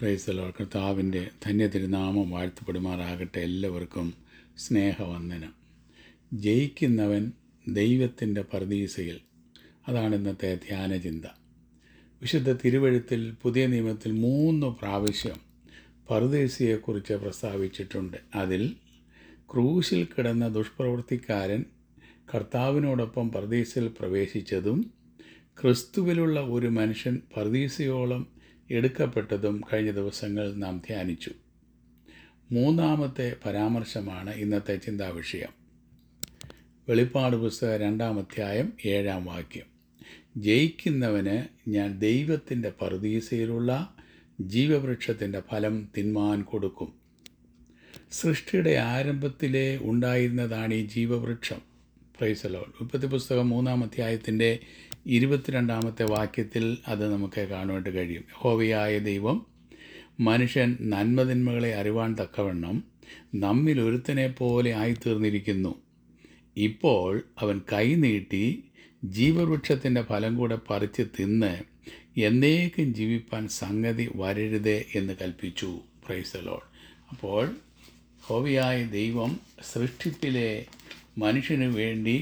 പ്രൈസലോ കർത്താവിൻ്റെ ധന്യ തിരുനാമം വാഴ്ത്തപ്പെടുമാറാകട്ടെ എല്ലാവർക്കും സ്നേഹവന്ദനം ജയിക്കുന്നവൻ ദൈവത്തിൻ്റെ പർദീസയിൽ അതാണ് ഇന്നത്തെ ധ്യാനചിന്ത വിശുദ്ധ തിരുവഴുത്തിൽ പുതിയ നിയമത്തിൽ മൂന്ന് പ്രാവശ്യം പർദീസയെക്കുറിച്ച് പ്രസ്താവിച്ചിട്ടുണ്ട് അതിൽ ക്രൂശിൽ കിടന്ന ദുഷ്പ്രവൃത്തിക്കാരൻ കർത്താവിനോടൊപ്പം പർദീസയിൽ പ്രവേശിച്ചതും ക്രിസ്തുവിലുള്ള ഒരു മനുഷ്യൻ പർദീസയോളം എടുക്കപ്പെട്ടതും കഴിഞ്ഞ ദിവസങ്ങൾ നാം ധ്യാനിച്ചു മൂന്നാമത്തെ പരാമർശമാണ് ഇന്നത്തെ ചിന്താവിഷയം വെളിപ്പാട് പുസ്തക രണ്ടാം അധ്യായം ഏഴാം വാക്യം ജയിക്കുന്നവന് ഞാൻ ദൈവത്തിൻ്റെ പർദീസയിലുള്ള ജീവവൃക്ഷത്തിൻ്റെ ഫലം തിന്മാൻ കൊടുക്കും സൃഷ്ടിയുടെ ആരംഭത്തിലേ ഉണ്ടായിരുന്നതാണ് ഈ ജീവവൃക്ഷം പ്രൈസലോ ഉൽപ്പത്തി പുസ്തകം മൂന്നാം അധ്യായത്തിൻ്റെ ഇരുപത്തിരണ്ടാമത്തെ വാക്യത്തിൽ അത് നമുക്ക് കാണുവാനായിട്ട് കഴിയും ഹോവിയായ ദൈവം മനുഷ്യൻ നന്മതിന്മകളെ അറിവാൻ തക്കവണ്ണം നമ്മിൽ ഒരുത്തനെ പോലെ ആയിത്തീർന്നിരിക്കുന്നു ഇപ്പോൾ അവൻ കൈനീട്ടി ജീവവൃക്ഷത്തിൻ്റെ ഫലം കൂടെ പറിച്ച് തിന്ന് എന്നേക്കും ജീവിപ്പാൻ സംഗതി വരരുതേ എന്ന് കൽപ്പിച്ചു പ്രൈസലോൾ അപ്പോൾ ഹോവിയായ ദൈവം സൃഷ്ടിപ്പിലെ മനുഷ്യന് വേണ്ടി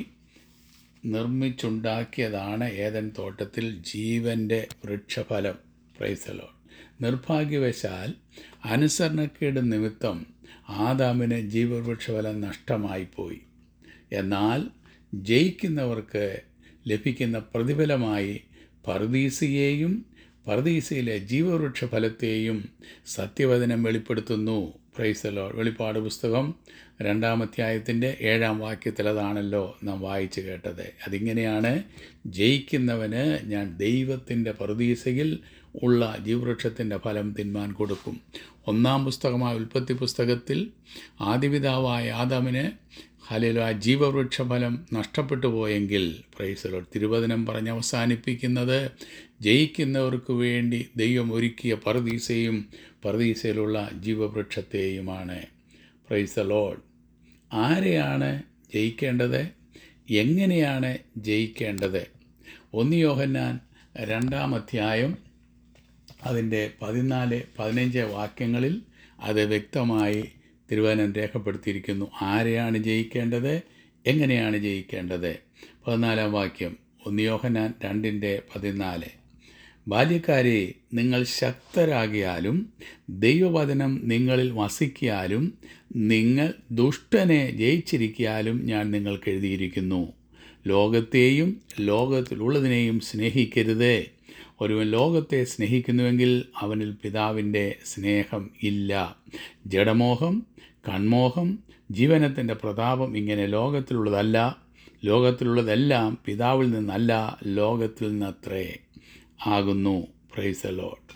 നിർമ്മിച്ചുണ്ടാക്കിയതാണ് ഏതൻ തോട്ടത്തിൽ ജീവൻ്റെ വൃക്ഷഫലം പ്രൈസലോൺ നിർഭാഗ്യവശാൽ അനുസരണക്കേട് നിമിത്തം ആദാമിന് ജീവവൃക്ഷഫലം നഷ്ടമായിപ്പോയി എന്നാൽ ജയിക്കുന്നവർക്ക് ലഭിക്കുന്ന പ്രതിഫലമായി പർദീസയെയും പർദീസയിലെ ജീവവൃക്ഷ ഫലത്തെയും സത്യവചനം വെളിപ്പെടുത്തുന്നു പ്രൈസലോ വെളിപ്പാട് പുസ്തകം രണ്ടാം അധ്യായത്തിൻ്റെ ഏഴാം വാക്യത്തിൽ അതാണല്ലോ നാം വായിച്ചു കേട്ടത് അതിങ്ങനെയാണ് ജയിക്കുന്നവന് ഞാൻ ദൈവത്തിൻ്റെ പർദീസയിൽ ഉള്ള ജീവവൃക്ഷത്തിൻ്റെ ഫലം തിന്മാൻ കൊടുക്കും ഒന്നാം പുസ്തകമായ ഉൽപ്പത്തി പുസ്തകത്തിൽ ആദിപിതാവായ ആദാമിന് ഹലിലോ ആ ജീവവൃക്ഷഫലം നഷ്ടപ്പെട്ടു പോയെങ്കിൽ പ്രൈസലോ തിരുവചനം പറഞ്ഞ് അവസാനിപ്പിക്കുന്നത് ജയിക്കുന്നവർക്ക് വേണ്ടി ദൈവം ഒരുക്കിയ പർദീസയും പർദീസയിലുള്ള ജീവവൃക്ഷത്തെയുമാണ് പ്രൈസലോഡ് ആരെയാണ് ജയിക്കേണ്ടത് എങ്ങനെയാണ് ജയിക്കേണ്ടത് ഒന്ന് യോഹന്നാൻ രണ്ടാം അധ്യായം അതിൻ്റെ പതിനാല് പതിനഞ്ച് വാക്യങ്ങളിൽ അത് വ്യക്തമായി തിരുവചനം രേഖപ്പെടുത്തിയിരിക്കുന്നു ആരെയാണ് ജയിക്കേണ്ടത് എങ്ങനെയാണ് ജയിക്കേണ്ടത് പതിനാലാം വാക്യം ഒന്ന് യോഹനാൻ രണ്ടിൻ്റെ പതിനാല് ബാല്യക്കാരെ നിങ്ങൾ ശക്തരാകിയാലും ദൈവവചനം നിങ്ങളിൽ വസിക്കാലും നിങ്ങൾ ദുഷ്ടനെ ജയിച്ചിരിക്കാലും ഞാൻ നിങ്ങൾക്ക് എഴുതിയിരിക്കുന്നു ലോകത്തെയും ലോകത്തിലുള്ളതിനെയും സ്നേഹിക്കരുത് ഒരുവൻ ലോകത്തെ സ്നേഹിക്കുന്നുവെങ്കിൽ അവനിൽ പിതാവിൻ്റെ സ്നേഹം ഇല്ല ജഡമോഹം കൺമോഹം ജീവനത്തിൻ്റെ പ്രതാപം ഇങ്ങനെ ലോകത്തിലുള്ളതല്ല ലോകത്തിലുള്ളതെല്ലാം പിതാവിൽ നിന്നല്ല ലോകത്തിൽ നിന്നത്രേ ആകുന്നു പ്രൈസലോട്ട്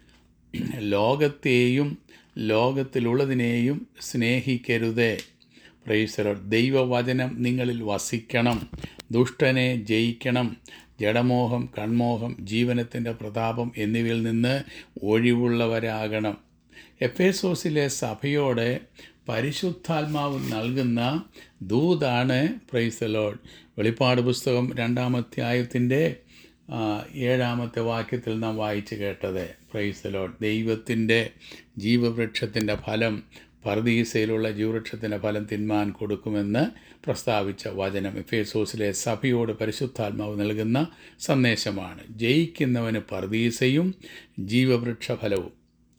ലോകത്തെയും ലോകത്തിലുള്ളതിനെയും സ്നേഹിക്കരുതേ പ്രൈസലോട്ട് ദൈവവചനം നിങ്ങളിൽ വസിക്കണം ദുഷ്ടനെ ജയിക്കണം ജഡമോഹം കൺമോഹം ജീവനത്തിൻ്റെ പ്രതാപം എന്നിവയിൽ നിന്ന് ഒഴിവുള്ളവരാകണം എഫേസോസിലെ സഭയോട് പരിശുദ്ധാത്മാവ് നൽകുന്ന ദൂതാണ് പ്രൈസലോഡ് വെളിപ്പാട് പുസ്തകം രണ്ടാമധ്യായത്തിൻ്റെ ഏഴാമത്തെ വാക്യത്തിൽ നാം വായിച്ചു കേട്ടത് പ്രൈസലോഡ് ദൈവത്തിൻ്റെ ജീവവൃക്ഷത്തിൻ്റെ ഫലം പർദീസയിലുള്ള ജീവവൃക്ഷത്തിൻ്റെ ഫലം തിന്മാൻ കൊടുക്കുമെന്ന് പ്രസ്താവിച്ച വചനം എഫേസോസിലെ സഭയോട് പരിശുദ്ധാത്മാവ് നൽകുന്ന സന്ദേശമാണ് ജയിക്കുന്നവന് പർദീസയും ജീവവൃക്ഷ ഫലവും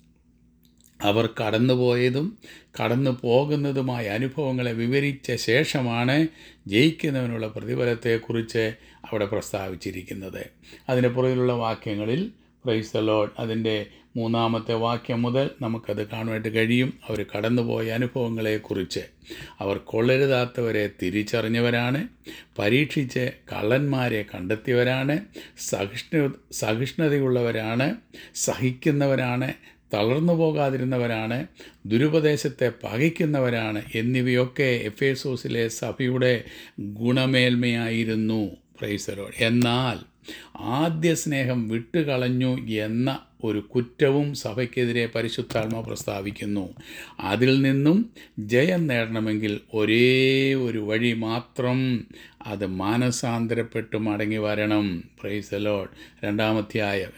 അവർ കടന്നുപോയതും കടന്നു പോകുന്നതുമായ അനുഭവങ്ങളെ വിവരിച്ച ശേഷമാണ് ജയിക്കുന്നവനുള്ള പ്രതിഫലത്തെക്കുറിച്ച് അവിടെ പ്രസ്താവിച്ചിരിക്കുന്നത് അതിന് പുറകിലുള്ള വാക്യങ്ങളിൽ പ്രൈസ് ദ ലോഡ് അതിൻ്റെ മൂന്നാമത്തെ വാക്യം മുതൽ നമുക്കത് കാണുവാനായിട്ട് കഴിയും അവർ കടന്നുപോയ അനുഭവങ്ങളെക്കുറിച്ച് അവർ കൊള്ളരുതാത്തവരെ തിരിച്ചറിഞ്ഞവരാണ് പരീക്ഷിച്ച് കള്ളന്മാരെ കണ്ടെത്തിയവരാണ് സഹിഷ്ണു സഹിഷ്ണുതയുള്ളവരാണ് സഹിക്കുന്നവരാണ് തളർന്നു പോകാതിരുന്നവരാണ് ദുരുപദേശത്തെ പകയ്ക്കുന്നവരാണ് എന്നിവയൊക്കെ എഫേസോസിലെ സഭയുടെ ഗുണമേന്മയായിരുന്നു പ്രൈസലോ എന്നാൽ ആദ്യ സ്നേഹം വിട്ടുകളഞ്ഞു എന്ന ഒരു കുറ്റവും സഭയ്ക്കെതിരെ പരിശുദ്ധാത്മ പ്രസ്താവിക്കുന്നു അതിൽ നിന്നും ജയം നേടണമെങ്കിൽ ഒരേ ഒരു വഴി മാത്രം അത് മാനസാന്തരപ്പെട്ട് മടങ്ങി വരണം പ്രൈസലോഡ് രണ്ടാമധ്യായ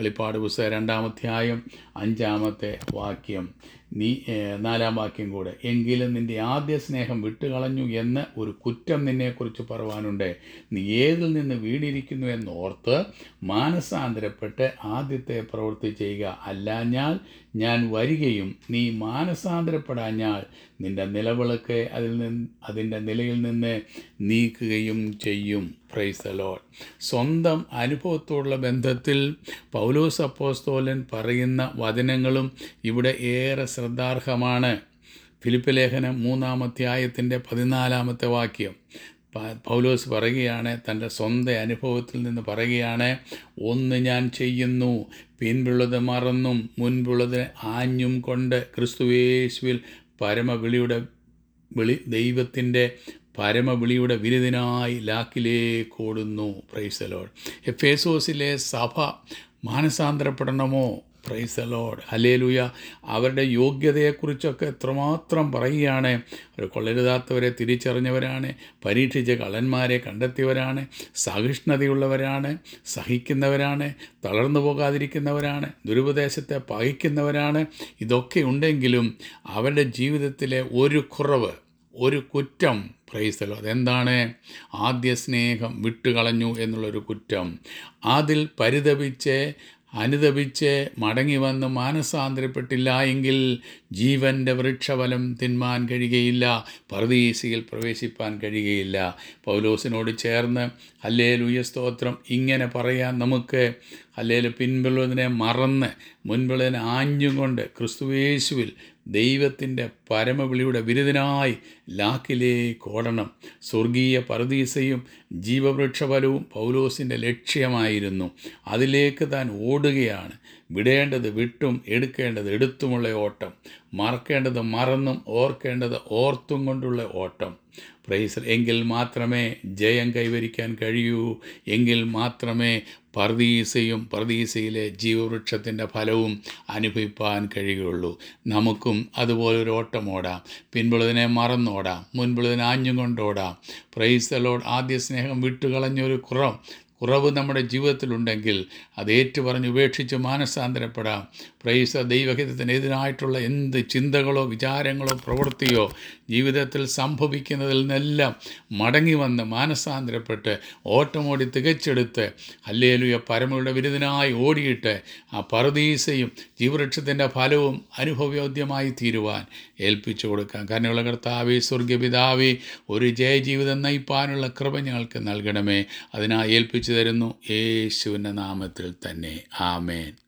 വെളിപ്പാട് പുസ്തകം രണ്ടാമധ്യായം അഞ്ചാമത്തെ വാക്യം നീ ഏഹ്, നാലാം വാക്യം കൂടെ എങ്കിലും നിന്റെ ആദ്യ സ്നേഹം വിട്ടുകളഞ്ഞു എന്ന് ഒരു കുറ്റം നിന്നെക്കുറിച്ച് പറയുവാനുണ്ട് നീ ഏതിൽ നിന്ന് വീണിരിക്കുന്നു എന്നോർത്ത് മാനസാന്തരപ്പെട്ട് ആദ്യത്തെ പ്രവൃത്തി ചെയ്യുക അല്ലാഞ്ഞാൽ ഞാൻ വരികയും നീ മാനസാന്തരപ്പെടാഞ്ഞാൽ നിന്റെ നിലവിളക്ക് അതിൽ നിന്ന് അതിൻ്റെ നിലയിൽ നിന്ന് നീക്കുകയും ചെയ്യും പ്രൈസ് ലോഡ് സ്വന്തം അനുഭവത്തോടുള്ള ബന്ധത്തിൽ പൗലോസ് അപ്പോസ്തോലൻ പറയുന്ന വചനങ്ങളും ഇവിടെ ഏറെ ശ്രദ്ധാർഹമാണ് ഫിലിപ്പ് ലേഖനം മൂന്നാം അധ്യായത്തിൻ്റെ പതിനാലാമത്തെ വാക്യം പ- പൗലോസ് പറയുകയാണ് തൻ്റെ സ്വന്തം അനുഭവത്തിൽ നിന്ന് പറയുകയാണ് ഒന്ന് ഞാൻ ചെയ്യുന്നു പിൻപുള്ളത് മറന്നും മുൻപുള്ളത് ആഞ്ഞും കൊണ്ട് ക്രിസ്തുവേശുവിൽ പരമവിളിയുടെ വിളി ദൈവത്തിൻ്റെ പരമവിളിയുടെ വിരുദിനായി ലാക്കിലേക്ക് ഓടുന്നു പ്രൈസലോഡ് എഫേസോസിലെ സഭ മാനസാന്തരപ്പെടണമോ പ്രൈസലോഡ് ഹലേലുയ അവരുടെ യോഗ്യതയെക്കുറിച്ചൊക്കെ എത്രമാത്രം പറയുകയാണ് അവർ കൊള്ളരുതാത്തവരെ തിരിച്ചറിഞ്ഞവരാണ് പരീക്ഷിച്ച കള്ളന്മാരെ കണ്ടെത്തിയവരാണ് സഹിഷ്ണുതയുള്ളവരാണ് സഹിക്കുന്നവരാണ് തളർന്നു പോകാതിരിക്കുന്നവരാണ് ദുരുപദേശത്തെ പകയ്ക്കുന്നവരാണ് ഇതൊക്കെ ഉണ്ടെങ്കിലും അവരുടെ ജീവിതത്തിലെ ഒരു കുറവ് ഒരു കുറ്റം പ്രൈസലോ അതെന്താണ് ആദ്യ സ്നേഹം വിട്ടുകളഞ്ഞു എന്നുള്ളൊരു കുറ്റം അതിൽ പരിതപിച്ച് അനുതപിച്ച് മടങ്ങി വന്ന് മാനസാന്തരപ്പെട്ടില്ല എങ്കിൽ ജീവൻ്റെ വൃക്ഷഫലം തിന്മാൻ കഴിയുകയില്ല പർദീസിയിൽ പ്രവേശിപ്പാൻ കഴിയുകയില്ല പൗലോസിനോട് ചേർന്ന് അല്ലേലുയ സ്തോത്രം ഇങ്ങനെ പറയാൻ നമുക്ക് അല്ലേല് പിൻപുള്ളതിനെ മറന്ന് മുൻപുള്ളതിനെ ആഞ്ഞുകൊണ്ട് ക്രിസ്തുവേശുവിൽ ദൈവത്തിൻ്റെ പരമവിളിയുടെ വിരുദ്ധനായി ലാക്കിലേക്ക് ഓടണം സ്വർഗീയ പരദീസയും ജീവവൃക്ഷഫലവും പൗലോസിൻ്റെ ലക്ഷ്യമായിരുന്നു അതിലേക്ക് താൻ ഓടുകയാണ് വിടേണ്ടത് വിട്ടും എടുക്കേണ്ടത് എടുത്തുമുള്ള ഓട്ടം മറക്കേണ്ടത് മറന്നും ഓർക്കേണ്ടത് ഓർത്തും കൊണ്ടുള്ള ഓട്ടം പ്രൈസ് എങ്കിൽ മാത്രമേ ജയം കൈവരിക്കാൻ കഴിയൂ എങ്കിൽ മാത്രമേ പർദീസയും പർദീസയിലെ ജീവവൃക്ഷത്തിൻ്റെ ഫലവും അനുഭവിപ്പാൻ കഴിയുകയുള്ളൂ നമുക്കും അതുപോലൊരു ഓട്ടം ഓടാം പിൻപുള്ളതിനെ മറന്നോടാം മുൻപുള്ളതിനെ ആഞ്ഞും കൊണ്ടോടാം പ്രൈസ് ലോഡ് ആദ്യ സ്നേഹം വിട്ടുകളഞ്ഞൊരു കുറവ് കുറവ് നമ്മുടെ ജീവിതത്തിലുണ്ടെങ്കിൽ അത് ഏറ്റുപറഞ്ഞ് ഉപേക്ഷിച്ച് മാനസാന്തരപ്പെടാം പ്രൈസ ദൈവഹിതത്തിനെതിരായിട്ടുള്ള എന്ത് ചിന്തകളോ വിചാരങ്ങളോ പ്രവൃത്തിയോ ജീവിതത്തിൽ സംഭവിക്കുന്നതിൽ നിന്നെല്ലാം മടങ്ങി വന്ന് മാനസാന്തരപ്പെട്ട് ഓട്ടമോടി തികച്ചെടുത്ത് അല്ലേലുയ പരമയുടെ വിരുദ്ധനായി ഓടിയിട്ട് ആ പറുദീസയും ജീവവൃക്ഷത്തിൻ്റെ ഫലവും അനുഭവയോഗ്യമായി തീരുവാൻ ഏൽപ്പിച്ചു കൊടുക്കാം കരുണയുള്ള കർത്താവേ സ്വർഗപിതാവേ ഒരു ജയജീവിതം നയിപ്പാനുള്ള കൃപ ഞങ്ങൾക്ക് നൽകണമേ അതിനായി ഏൽപ്പിച്ചു തരുന്നു യേശുവിൻ്റെ നാമത്തിൽ തന്നെ ആമേൻ